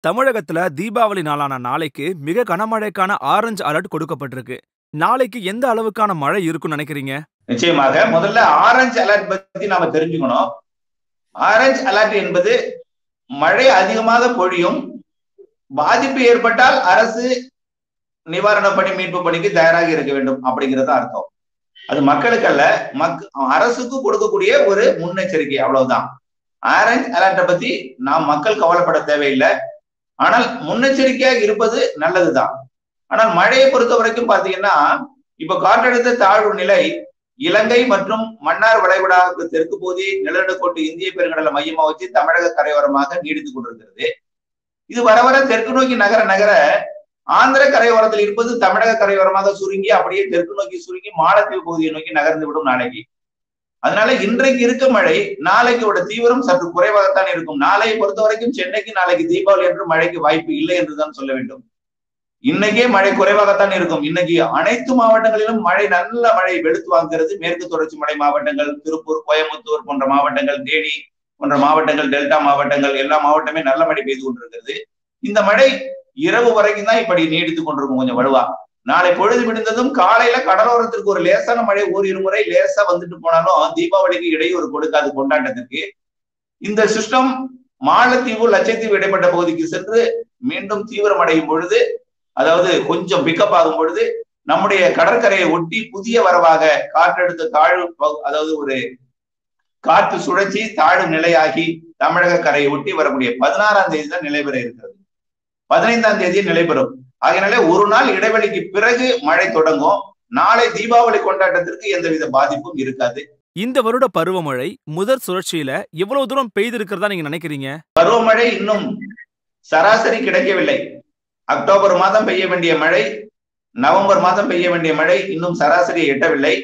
தமிழகத்துல தீபாவளி நாளான நாளைக்கு மிக கனமழைக்கான ஆரஞ்சு அலர்ட் கொடுக்கப்பட்டிருக்கு நாளைக்கு எந்த அளவுக்கான மழை இருக்கும்னு நினைக்கிறீங்க நிச்சயமாக முதல்ல ஆரஞ்சு அலர்ட் பத்தி நாம தெரிஞ்சுக்கணும் ஆரஞ்சு அலர்ட் என்பது மழை அதிகமாக பொழியும் பாதிப்பு ஏற்பட்டால் அரசு நிவாரண பணி மீட்பு பணிக்கு தயாராக இருக்க வேண்டும் அப்படிங்கிறது அர்த்தம் அது மக்களுக்கு அல்ல மக் அரசுக்கு கொடுக்கக்கூடிய ஒரு முன்னெச்சரிக்கை அவ்வளவுதான் ஆரஞ்சு அலர்ட்டை பத்தி நாம் மக்கள் கவலைப்பட தேவையில்லை ஆனால் முன்னெச்சரிக்கையாக இருப்பது நல்லதுதான் ஆனால் மழையை பொறுத்த வரைக்கும் பாத்தீங்கன்னா இப்ப காற்றழுத்த தாழ்வு நிலை இலங்கை மற்றும் மன்னார் வளைகுடாவுக்கு தெற்கு பகுதி நிலநடுக்கோட்டு இந்திய பெருங்கடலை மையமா வச்சு தமிழக கரையோரமாக நீடித்து கொண்டிருக்கிறது இது வர வர தெற்கு நோக்கி நகர நகர ஆந்திர கரையோரத்தில் இருப்பது தமிழக கரையோரமாக சுருங்கி அப்படியே தெற்கு நோக்கி சுருங்கி மாலத்தீவு பகுதியை நோக்கி நகர்ந்து விடும் நாளைக்கு அதனால இன்றைக்கு இருக்க மழை நாளைக்கு தீவிரம் சற்று குறைவாகத்தான் இருக்கும் நாளையை பொறுத்த வரைக்கும் சென்னைக்கு நாளைக்கு தீபாவளி என்று மழைக்கு வாய்ப்பு இல்லை என்றுதான் சொல்ல வேண்டும் இன்னைக்கே மழை குறைவாகத்தான் இருக்கும் இன்னைக்கு அனைத்து மாவட்டங்களிலும் மழை நல்ல மழை வெளுத்து வாங்குகிறது மேற்கு தொடர்ச்சி மலை மாவட்டங்கள் திருப்பூர் கோயம்புத்தூர் போன்ற மாவட்டங்கள் தேனி போன்ற மாவட்டங்கள் டெல்டா மாவட்டங்கள் எல்லா மாவட்டமே நல்ல மழை பெய்து கொண்டிருக்கிறது இந்த மழை இரவு வரைக்கும் தான் இப்படி நீடித்து கொண்டிருக்கும் கொஞ்சம் வலுவா நாளை பொழுது விடுந்ததும் காலையில கடலோரத்திற்கு ஒரு லேசான மழை ஒரு இருமுறை லேசா வந்துட்டு போனாலும் தீபாவளிக்கு இடையூறு கொடுக்காது கொண்டாட்டத்திற்கு இந்த சிஸ்டம் மாலத்தீவு லட்சத்தீவு இடைப்பட்ட பகுதிக்கு சென்று மீண்டும் தீவிரமடையும் பொழுது அதாவது கொஞ்சம் பிக்கப் ஆகும் பொழுது நம்முடைய கடற்கரையை ஒட்டி புதிய வரவாக காற்றெடுத்த தாழ்வு அதாவது ஒரு காற்று சுழற்சி தாழ்வு நிலையாகி தமிழக கரையை ஒட்டி வரக்கூடிய பதினாறாம் தேதி தான் நிலைபெற இருக்கிறது பதினைந்தாம் தேதி நிலைபெறும் ஆகையினாலே ஒரு நாள் இடைவெளிக்கு பிறகு மழை தொடங்கும் நாளை தீபாவளி கொண்டாட்டத்திற்கு எந்தவித பாதிப்பும் இருக்காது இந்த வருட பருவமழை முதற் சுழற்சியில எவ்வளவு தூரம் பெய்திருக்கிறதா நீங்க நினைக்கிறீங்க பருவமழை இன்னும் சராசரி கிடைக்கவில்லை அக்டோபர் மாதம் பெய்ய வேண்டிய மழை நவம்பர் மாதம் பெய்ய வேண்டிய மழை இன்னும் சராசரியை எட்டவில்லை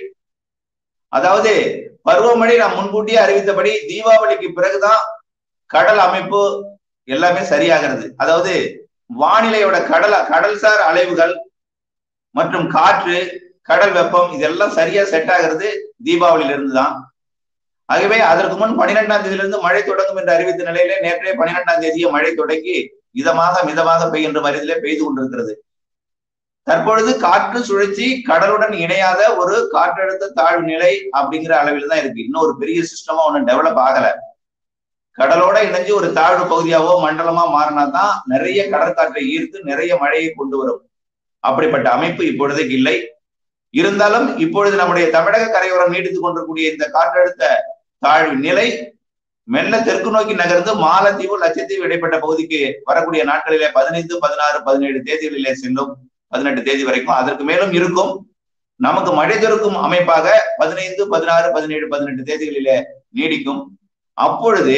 அதாவது பருவமழை நாம் முன்கூட்டியே அறிவித்தபடி தீபாவளிக்கு பிறகுதான் கடல் அமைப்பு எல்லாமே சரியாகிறது அதாவது வானிலையோட கடல் கடல்சார் அலைவுகள் மற்றும் காற்று கடல் வெப்பம் இதெல்லாம் சரியா செட் ஆகிறது தீபாவளியில இருந்து தான் ஆகவே அதற்கு முன் பனிரெண்டாம் தேதியிலிருந்து மழை தொடங்கும் என்று அறிவித்த நிலையிலே நேற்றைய பனிரெண்டாம் தேதியே மழை தொடங்கி இதமாக மிதமாக பெய்கின்ற மருதிலே பெய்து கொண்டிருக்கிறது தற்பொழுது காற்று சுழற்சி கடலுடன் இணையாத ஒரு காற்றழுத்த தாழ்வு நிலை அப்படிங்கிற அளவில் தான் இருக்கு இன்னும் ஒரு பெரிய சிஸ்டமா ஒன்றும் டெவலப் ஆகல கடலோட இணைஞ்சு ஒரு தாழ்வு பகுதியாவோ மண்டலமா மாறினா தான் நிறைய கடற்காற்றை ஈர்த்து நிறைய மழையை கொண்டு வரும் அப்படிப்பட்ட அமைப்பு இப்பொழுதைக்கு இல்லை இருந்தாலும் இப்பொழுது நம்முடைய தமிழக கரையோரம் நீடித்துக் கொண்டிருக்கூடிய இந்த காற்றழுத்த தாழ்வு நிலை மெல்ல தெற்கு நோக்கி நகர்ந்து மாலத்தீவு லட்சத்தீவு இடைப்பட்ட பகுதிக்கு வரக்கூடிய நாட்களிலே பதினைந்து பதினாறு பதினேழு தேதிகளிலே செல்லும் பதினெட்டு தேதி வரைக்கும் அதற்கு மேலும் இருக்கும் நமக்கு மழை திறக்கும் அமைப்பாக பதினைந்து பதினாறு பதினேழு பதினெட்டு தேதிகளிலே நீடிக்கும் அப்பொழுது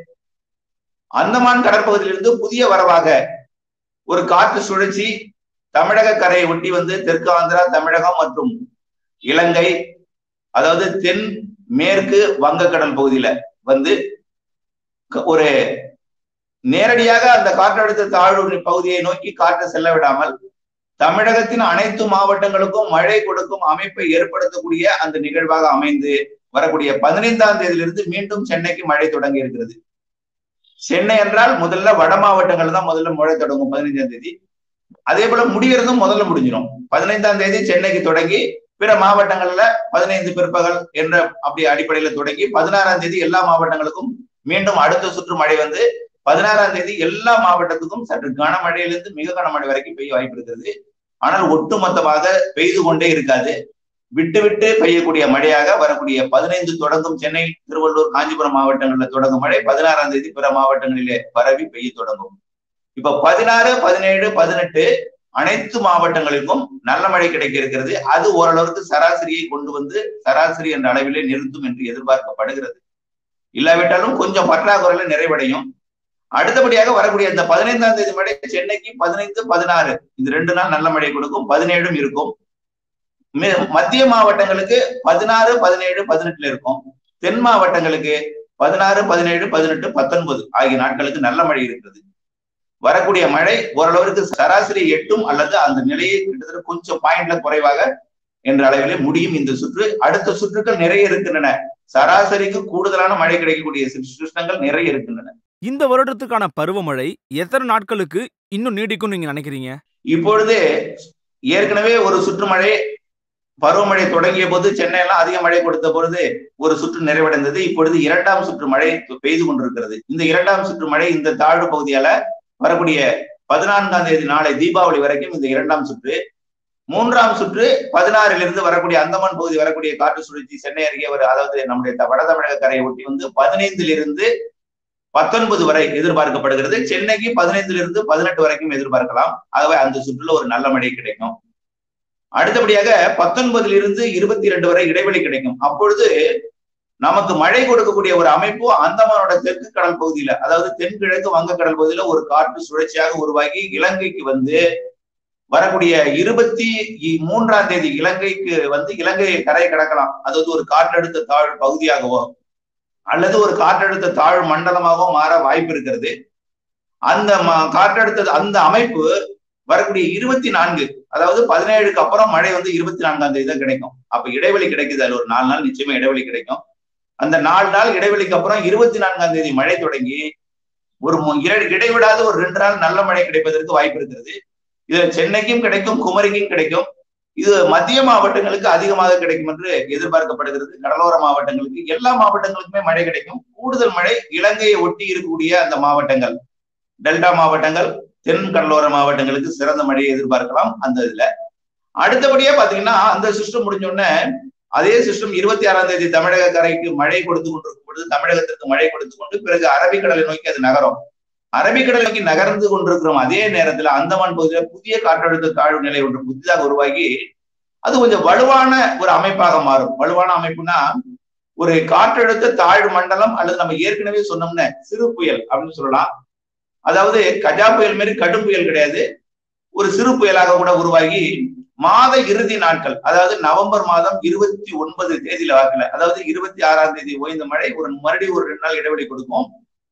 அந்தமான் கடற்பகுதியிலிருந்து புதிய வரவாக ஒரு காற்று சுழற்சி தமிழக கரையை ஒட்டி வந்து தெற்கு ஆந்திரா தமிழகம் மற்றும் இலங்கை அதாவது தென் மேற்கு வங்கக்கடல் பகுதியில வந்து ஒரு நேரடியாக அந்த காற்றழுத்த தாழ்வு பகுதியை நோக்கி காற்று செல்ல விடாமல் தமிழகத்தின் அனைத்து மாவட்டங்களுக்கும் மழை கொடுக்கும் அமைப்பை ஏற்படுத்தக்கூடிய அந்த நிகழ்வாக அமைந்து வரக்கூடிய பதினைந்தாம் தேதியிலிருந்து மீண்டும் சென்னைக்கு மழை தொடங்கி இருக்கிறது சென்னை என்றால் முதல்ல வட மாவட்டங்கள் தான் முதல்ல மழை தொடங்கும் பதினைஞ்சாம் தேதி அதே போல முடிகிறதும் முதல்ல முடிஞ்சிடும் பதினைந்தாம் தேதி சென்னைக்கு தொடங்கி பிற மாவட்டங்கள்ல பதினைந்து பிற்பகல் என்ற அப்படி அடிப்படையில தொடங்கி பதினாறாம் தேதி எல்லா மாவட்டங்களுக்கும் மீண்டும் அடுத்த சுற்று மழை வந்து பதினாறாம் தேதி எல்லா மாவட்டத்துக்கும் சற்று கனமழையிலிருந்து மிக கனமழை வரைக்கும் பெய்ய வாய்ப்பு இருக்கிறது ஆனால் ஒட்டுமொத்தமாக பெய்து கொண்டே இருக்காது விட்டு விட்டு பெய்யக்கூடிய மழையாக வரக்கூடிய பதினைந்து தொடங்கும் சென்னை திருவள்ளூர் காஞ்சிபுரம் மாவட்டங்களில் தொடங்கும் மழை பதினாறாம் தேதி பிற மாவட்டங்களிலே பரவி பெய்ய தொடங்கும் இப்ப பதினாறு பதினேழு பதினெட்டு அனைத்து மாவட்டங்களுக்கும் நல்ல மழை கிடைக்க இருக்கிறது அது ஓரளவுக்கு சராசரியை கொண்டு வந்து சராசரி என்ற அளவிலே நிறுத்தும் என்று எதிர்பார்க்கப்படுகிறது இல்லாவிட்டாலும் கொஞ்சம் பற்றாக்குறையில நிறைவடையும் அடுத்தபடியாக வரக்கூடிய இந்த பதினைந்தாம் தேதி மழை சென்னைக்கு பதினைந்து பதினாறு இந்த ரெண்டு நாள் நல்ல மழை கொடுக்கும் பதினேழும் இருக்கும் மத்திய மாவட்டங்களுக்கு பதினாறு பதினேழு பதினெட்டுல இருக்கும் தென் மாவட்டங்களுக்கு பதினாறு பதினேழு பதினெட்டு பத்தொன்பது ஆகிய நாட்களுக்கு நல்ல மழை இருக்கிறது வரக்கூடிய மழை ஓரளவிற்கு சராசரி எட்டும் அல்லது அந்த நிலையை கிட்டத்தட்ட கொஞ்சம் பாயிண்ட்ல குறைவாக என்ற அளவிலே முடியும் இந்த சுற்று அடுத்த சுற்றுக்கள் நிறைய இருக்கின்றன சராசரிக்கு கூடுதலான மழை கிடைக்கக்கூடிய சிஸ்டங்கள் நிறைய இருக்கின்றன இந்த வருடத்துக்கான பருவமழை எத்தனை நாட்களுக்கு இன்னும் நீடிக்கும் நீங்க நினைக்கிறீங்க இப்பொழுது ஏற்கனவே ஒரு சுற்று மழை பருவமழை தொடங்கிய போது சென்னையெல்லாம் அதிக மழை கொடுத்த பொழுது ஒரு சுற்று நிறைவடைந்தது இப்பொழுது இரண்டாம் சுற்று மழை பெய்து கொண்டிருக்கிறது இந்த இரண்டாம் சுற்று மழை இந்த தாழ்வு பகுதியால வரக்கூடிய பதினான்காம் தேதி நாளை தீபாவளி வரைக்கும் இந்த இரண்டாம் சுற்று மூன்றாம் சுற்று பதினாறிலிருந்து வரக்கூடிய அந்தமான் பகுதி வரக்கூடிய காற்று சுழற்சி சென்னை அருகே வர அதாவது நம்முடைய வட தமிழக கரையை ஒட்டி வந்து பதினைந்திலிருந்து பத்தொன்பது வரை எதிர்பார்க்கப்படுகிறது சென்னைக்கு பதினைந்திலிருந்து பதினெட்டு வரைக்கும் எதிர்பார்க்கலாம் ஆகவே அந்த சுற்றுல ஒரு நல்ல மழை கிடைக்கும் அடுத்தபடியாக பத்தொன்பதுல இருந்து இருபத்தி இரண்டு வரை இடைவெளி கிடைக்கும் அப்பொழுது நமக்கு மழை கொடுக்கக்கூடிய ஒரு அமைப்பு அந்தமானோட தெற்கு கடல் பகுதியில அதாவது தென்கிழக்கு வங்கக்கடல் பகுதியில ஒரு காற்று சுழற்சியாக உருவாகி இலங்கைக்கு வந்து வரக்கூடிய இருபத்தி மூன்றாம் தேதி இலங்கைக்கு வந்து இலங்கையை கரை கடக்கலாம் அதாவது ஒரு காற்றழுத்த தாழ் பகுதியாகவோ அல்லது ஒரு காற்றழுத்த தாழ் மண்டலமாகவோ மாற வாய்ப்பு இருக்கிறது அந்த காற்றழுத்த அந்த அமைப்பு வரக்கூடிய இருபத்தி நான்கு அதாவது பதினேழுக்கு அப்புறம் மழை வந்து இருபத்தி நான்காம் தேதி தான் கிடைக்கும் அப்ப இடைவெளி கிடைக்குது அதுல ஒரு நாலு நாள் நிச்சயமா இடைவெளி கிடைக்கும் அந்த நாலு நாள் இடைவெளிக்கு அப்புறம் இருபத்தி நான்காம் தேதி மழை தொடங்கி ஒரு இடைவிடாத ஒரு ரெண்டு நாள் நல்ல மழை கிடைப்பதற்கு வாய்ப்பு இருக்கிறது இது சென்னைக்கும் கிடைக்கும் குமரிக்கும் கிடைக்கும் இது மத்திய மாவட்டங்களுக்கு அதிகமாக கிடைக்கும் என்று எதிர்பார்க்கப்படுகிறது கடலோர மாவட்டங்களுக்கு எல்லா மாவட்டங்களுக்குமே மழை கிடைக்கும் கூடுதல் மழை இலங்கையை ஒட்டி இருக்கக்கூடிய அந்த மாவட்டங்கள் டெல்டா மாவட்டங்கள் தென் கடலோர மாவட்டங்களுக்கு சிறந்த மழையை எதிர்பார்க்கலாம் அந்த இதுல அடுத்தபடியா பாத்தீங்கன்னா அந்த சிஸ்டம் முடிஞ்ச உடனே அதே சிஸ்டம் இருபத்தி ஆறாம் தேதி தமிழக கரைக்கு மழை கொடுத்து கொண்டிருக்கும் பொழுது தமிழகத்திற்கு மழை கொடுத்து கொண்டு பிறகு அரபிக்கடலை நோக்கி அது நகரும் அரபிக்கடல் நோக்கி நகர்ந்து கொண்டிருக்கிறோம் அதே நேரத்துல அந்தமான் பகுதியில புதிய காற்றழுத்த தாழ்வு நிலை ஒன்று புதிதாக உருவாகி அது கொஞ்சம் வலுவான ஒரு அமைப்பாக மாறும் வலுவான அமைப்புனா ஒரு காற்றழுத்த தாழ்வு மண்டலம் அல்லது நம்ம ஏற்கனவே சொன்னோம்னு சிறு புயல் அப்படின்னு சொல்லலாம் அதாவது கஜா புயல் மாரி கடும் புயல் கிடையாது ஒரு சிறு புயலாக கூட உருவாகி மாத இறுதி நாட்கள் அதாவது நவம்பர் மாதம் இருபத்தி ஒன்பது தேதியில வாக்குல அதாவது இருபத்தி ஆறாம் தேதி ஓய்ந்த மழை ஒரு மறுபடியும் ஒரு ரெண்டு நாள் இடைவெளி கொடுக்கும்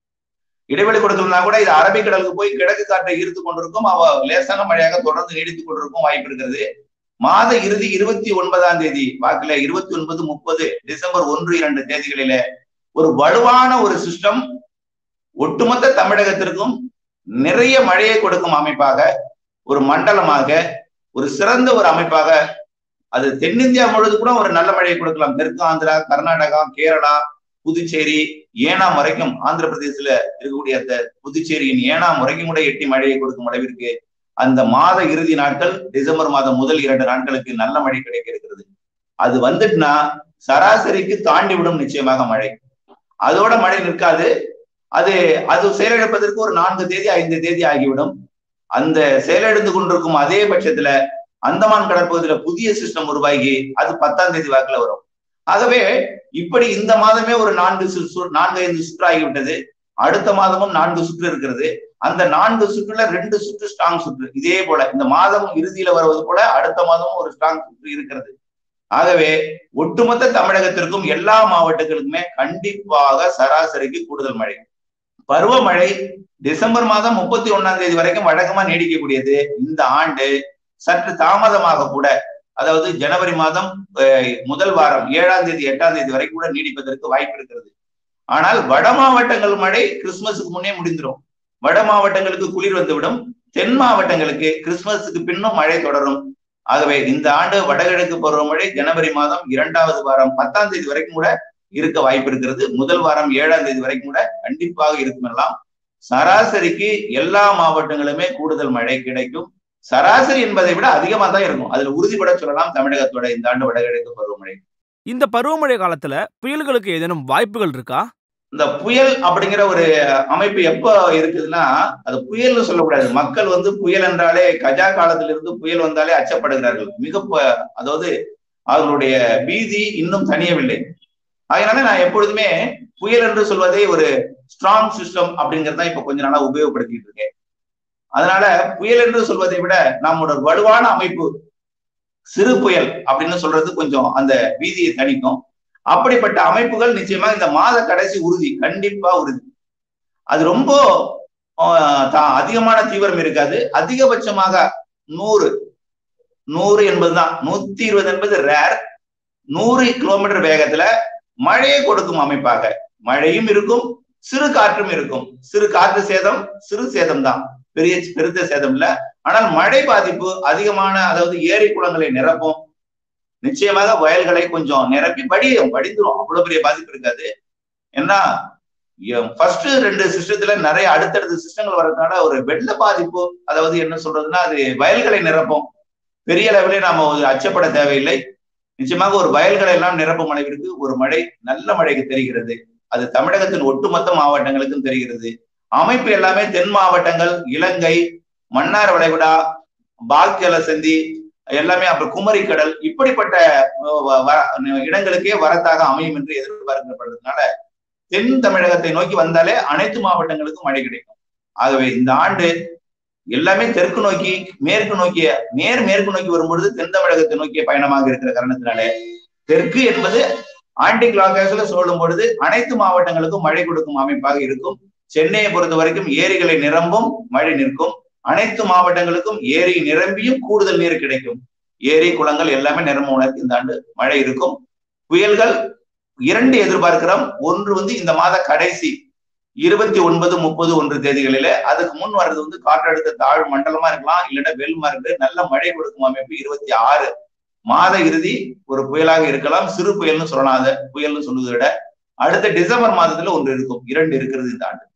இடைவெளி கொடுக்கலனா கூட இது அரபிக்கடலுக்கு போய் கிழக்கு காற்றை ஈர்த்து கொண்டிருக்கும் அவ லேசான மழையாக தொடர்ந்து நீடித்துக் கொண்டிருக்கும் வாய்ப்பு இருக்கிறது மாத இறுதி இருபத்தி ஒன்பதாம் தேதி வாக்குல இருபத்தி ஒன்பது முப்பது டிசம்பர் ஒன்று இரண்டு தேதிகளில ஒரு வலுவான ஒரு சிஸ்டம் ஒட்டுமொத்த தமிழகத்திற்கும் நிறைய மழையை கொடுக்கும் அமைப்பாக ஒரு மண்டலமாக ஒரு சிறந்த ஒரு அமைப்பாக அது தென்னிந்தியா முழுவது கூட ஒரு நல்ல மழையை கொடுக்கலாம் தெற்கு ஆந்திரா கர்நாடகா கேரளா புதுச்சேரி ஏனாம் வரைக்கும் ஆந்திர பிரதேசத்துல இருக்கக்கூடிய அந்த புதுச்சேரியின் ஏனாம் வரைக்கும் கூட எட்டி மழையை கொடுக்கும் அளவிற்கு அந்த மாத இறுதி நாட்கள் டிசம்பர் மாதம் முதல் இரண்டு நாட்களுக்கு நல்ல மழை கிடைக்க இருக்கிறது அது வந்துட்டுனா சராசரிக்கு தாண்டி விடும் நிச்சயமாக மழை அதோட மழை நிற்காது அது அது செயலிழப்பதற்கு ஒரு நான்கு தேதி ஐந்து தேதி ஆகிவிடும் அந்த செயலிழந்து கொண்டிருக்கும் அதே பட்சத்துல அந்தமான் கடற்பகுதியில புதிய சிஸ்டம் உருவாகி அது பத்தாம் தேதி வாக்குல வரும் ஆகவே இப்படி இந்த மாதமே ஒரு நான்கு நான்கு ஐந்து சுற்று ஆகிவிட்டது அடுத்த மாதமும் நான்கு சுற்று இருக்கிறது அந்த நான்கு சுற்றுல ரெண்டு சுற்று ஸ்ட்ராங் சுற்று இதே போல இந்த மாதம் இறுதியில வருவது போல அடுத்த மாதமும் ஒரு ஸ்ட்ராங் சுற்று இருக்கிறது ஆகவே ஒட்டுமொத்த தமிழகத்திற்கும் எல்லா மாவட்டங்களுக்குமே கண்டிப்பாக சராசரிக்கு கூடுதல் மழை பருவமழை டிசம்பர் மாதம் முப்பத்தி ஒன்னாம் தேதி வரைக்கும் வழக்கமா நீடிக்கக்கூடியது இந்த ஆண்டு சற்று தாமதமாக கூட அதாவது ஜனவரி மாதம் முதல் வாரம் ஏழாம் தேதி எட்டாம் தேதி வரைக்கும் கூட நீடிப்பதற்கு வாய்ப்பு இருக்கிறது ஆனால் வட மாவட்டங்கள் மழை கிறிஸ்துமஸுக்கு முன்னே முடிந்துடும் வட மாவட்டங்களுக்கு குளிர் வந்துவிடும் தென் மாவட்டங்களுக்கு கிறிஸ்துமஸுக்கு பின்னும் மழை தொடரும் ஆகவே இந்த ஆண்டு வடகிழக்கு பருவமழை ஜனவரி மாதம் இரண்டாவது வாரம் பத்தாம் தேதி வரைக்கும் கூட இருக்க வாய்ப்பு இருக்கிறது முதல் வாரம் ஏழாம் தேதி வரைக்கும் கூட கண்டிப்பாக இருக்கும் எல்லாம் சராசரிக்கு எல்லா மாவட்டங்களுமே கூடுதல் மழை கிடைக்கும் சராசரி என்பதை விட அதிகமா தான் இருக்கும் அதுல உறுதிப்பட சொல்லலாம் தமிழகத்தோட இந்த ஆண்டு வடகிழக்கு பருவமழை இந்த பருவமழை காலத்துல புயல்களுக்கு ஏதேனும் வாய்ப்புகள் இருக்கா இந்த புயல் அப்படிங்கிற ஒரு அமைப்பு எப்ப இருக்குதுன்னா அது புயல்னு சொல்லக்கூடாது மக்கள் வந்து புயல் என்றாலே கஜா காலத்துல இருந்து புயல் வந்தாலே அச்சப்படுகிறார்கள் மிக அதாவது அவர்களுடைய பீதி இன்னும் தனியவில்லை அதனால நான் எப்பொழுதுமே புயல் என்று சொல்வதை ஒரு ஸ்ட்ராங் சிஸ்டம் அப்படிங்கறத இப்ப கொஞ்ச நாளா உபயோகப்படுத்திட்டு இருக்கேன் அதனால புயல் என்று சொல்வதை விட நம்மளோட வலுவான அமைப்பு சிறு புயல் அப்படின்னு சொல்றது கொஞ்சம் அந்த வீதியை தணிக்கும் அப்படிப்பட்ட அமைப்புகள் நிச்சயமா இந்த மாத கடைசி உறுதி கண்டிப்பா உறுதி அது ரொம்ப அதிகமான தீவிரம் இருக்காது அதிகபட்சமாக நூறு நூறு என்பதுதான் நூத்தி இருபது என்பது ரேர் நூறு கிலோமீட்டர் வேகத்துல மழையை கொடுக்கும் அமைப்பாக மழையும் இருக்கும் சிறு காற்றும் இருக்கும் சிறு காற்று சேதம் சிறு சேதம் தான் பெரிய பெருத்த சேதம் இல்ல ஆனால் மழை பாதிப்பு அதிகமான அதாவது ஏரி குளங்களை நிரப்பும் நிச்சயமாக வயல்களை கொஞ்சம் நிரப்பி வடியும் வடிந்துரும் அவ்வளவு பெரிய பாதிப்பு இருக்காது ஏன்னா ஃபர்ஸ்ட் ரெண்டு சிஸ்டத்துல நிறைய அடுத்தடுத்த சிஸ்டங்கள் வர்றதுனால ஒரு வெள்ள பாதிப்பு அதாவது என்ன சொல்றதுன்னா அது வயல்களை நிரப்பும் பெரிய அளவிலே நாம ஒரு அச்சப்பட தேவையில்லை நிச்சயமாக ஒரு வயல்களை எல்லாம் நிரப்பும் அளவிற்கு ஒரு மழை நல்ல மழைக்கு தெரிகிறது அது தமிழகத்தின் ஒட்டுமொத்த மாவட்டங்களுக்கும் தெரிகிறது அமைப்பு எல்லாமே தென் மாவட்டங்கள் இலங்கை மன்னார் வளைகுடா பாக்கியல சந்தி எல்லாமே அப்புறம் குமரி கடல் இப்படிப்பட்ட இடங்களுக்கே வரத்தாக அமையும் என்று எதிர்பார்க்கப்படுறதுனால தென் தமிழகத்தை நோக்கி வந்தாலே அனைத்து மாவட்டங்களுக்கும் மழை கிடைக்கும் ஆகவே இந்த ஆண்டு எல்லாமே தெற்கு நோக்கி மேற்கு நோக்கிய நேர் மேற்கு நோக்கி வரும்பொழுது தென் தமிழகத்தை நோக்கிய பயணமாக இருக்கிற காரணத்தினாலே தெற்கு என்பது ஆண்டி கிளாக்ல சொல்லும் பொழுது அனைத்து மாவட்டங்களுக்கும் மழை கொடுக்கும் அமைப்பாக இருக்கும் சென்னையை பொறுத்த வரைக்கும் ஏரிகளை நிரம்பும் மழை நிற்கும் அனைத்து மாவட்டங்களுக்கும் ஏரி நிரம்பியும் கூடுதல் நீர் கிடைக்கும் ஏரி குளங்கள் எல்லாமே நிரம்ப உணர்த்து இந்த ஆண்டு மழை இருக்கும் புயல்கள் இரண்டு எதிர்பார்க்கிறோம் ஒன்று வந்து இந்த மாத கடைசி இருபத்தி ஒன்பது முப்பது ஒன்று தேதிகளில அதுக்கு முன் வர்றது வந்து காற்றழுத்த தாழ்வு மண்டலமா இருக்கலாம் இல்லைன்னா வெள்ளமா இருக்கு நல்ல மழை கொடுக்கும் அமைப்பு இருபத்தி ஆறு மாத இறுதி ஒரு புயலாக இருக்கலாம் சிறு புயல்னு சொல்லலாம் அதை புயல்னு சொல்லுவதை விட அடுத்த டிசம்பர் மாதத்துல ஒன்று இருக்கும் இரண்டு இருக்கிறது இந்த ஆண்டு